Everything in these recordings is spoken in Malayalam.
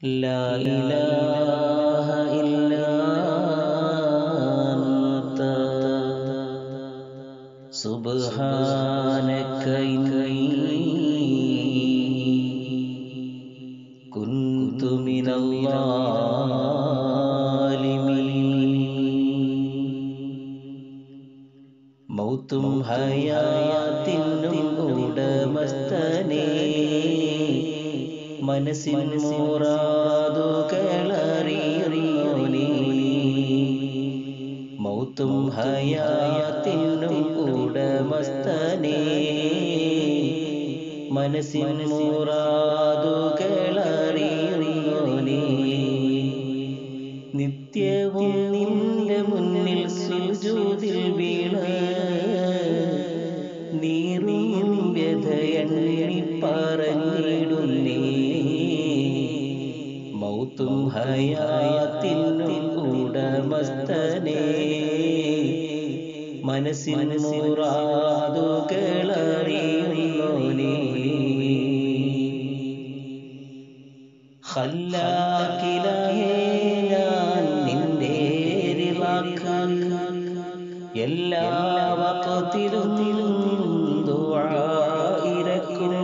لا إله إلا أنت سبحانك إني كنت من الظالمين മൗത്തും ഹയാത്തിനും ഉടമസ്ഥനെ മനസ്സിൻ മുറാദുകളറിയോനെ മൗത്തും ഹയാത്തിനും ഉടമസ്ഥനെ മനസ്സിൻ മുറാദുകളറിയോനെ നിത്യവും നിന്റെ മുന്നിൽ സുജൂതിൽ വീണ നീറും വ്യഥയണ്ണി പറഞ്ഞിടുന്നേ മൗത്തും ഹയാത്തിനും ഉടമസ്ഥനെ മനസ്സിൻ മുറാദുകളറിയുന്നോനേ ഖല്ലാക്കിലഹേ ഞാൻ നിന്റെ റിളാക്കാൻ എല്ലാ വഖത്തിലും ദുആഇരക്കും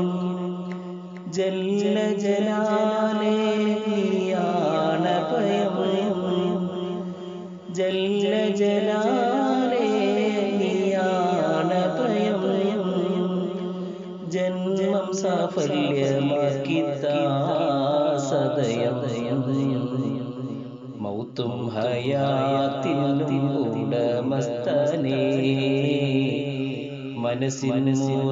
ജല്ല ജലാലേ നീയാണ് ഭയം ജല്ല ജലാലേ നീയാണ് ഭയം ജന്മം സാഫല്യമാക്കി സദയം മൗത്തും ഹയാത്തിനും ഉടമസ്ഥനെ മനസ്സിൻ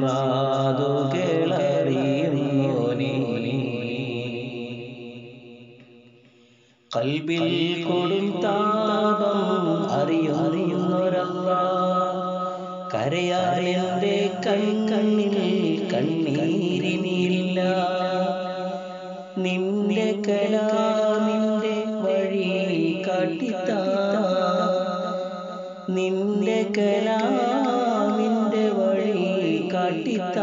മുറാദുകളറിയുന്നോനെ കൽബിൽ കൊടും താപം അറിയുന്നൊരല്ല കരയാൻ എൻ്റെ കൺകണ്ണിൽ കണ്ണീരിനില്ല നിന്റെ കലാമിന്റെ വഴി കാട്ടിത്ത നിന്റെ കലാമിന്റെ വഴി കാട്ടിത്ത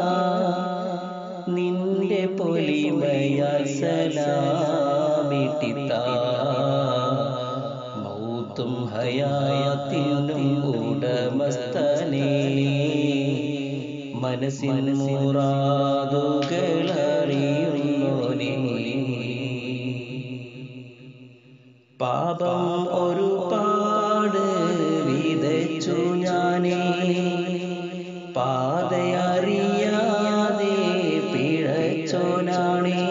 നിന്റെ പൊലിമയാൽ സലാമിട്ടിത്ത മൗത്തും ഹയാത്തിനും ഉടമസ്ഥനെ മനസ്സിൻ മുറാദുകളറിയുന്നോനെ പാപം ഒരു പാട് വിതച്ചു ഞാനേ പാതയറിയാതെ പിഴച്ചോനാണേ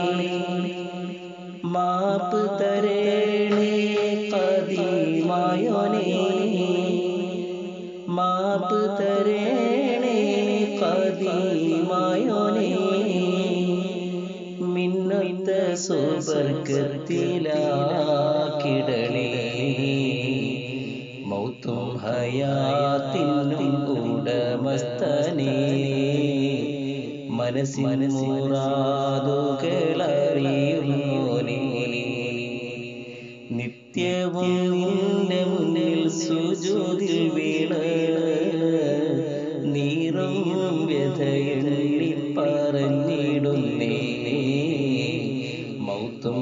മാപ്പ് തരേണേ കതിമായോനേ മാപ്പ് തരേണേ കതിമായോനേ മിന്നത്ത സുബർക്കത്തിലാക്കിടണേ മൗത്തും ഹയാത്തിനും ഉടമസ്ഥനെ മനസ്സിൻ മുറാദുകളറിയുന്നോനെ നിത്യവും നിന്റെ മുന്നിൽ സുജൂതിൽ വീണ നീറും വ്യഥയെണ്ണി പറഞ്ഞിടുന്നേ മൗത്തും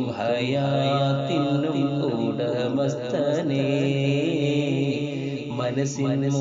ഹയാത്തിനും ഉടമസ്ഥനെ മനസ്സിൻ